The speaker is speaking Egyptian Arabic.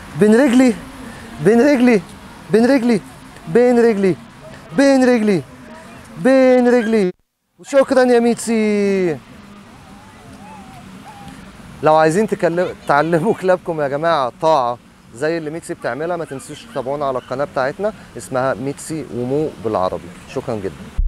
بين رجلي بين رجلي بين رجلي بين رجلي بين رجلي بين رجلي وشكرا يا ميتسي لو عايزين تكلم تعلموا كلابكم يا جماعه طاعه زي اللي ميتسي بتعملها ما تنسوش تتابعونا على القناه بتاعتنا اسمها ميتسي ومو بالعربي شكرا جدا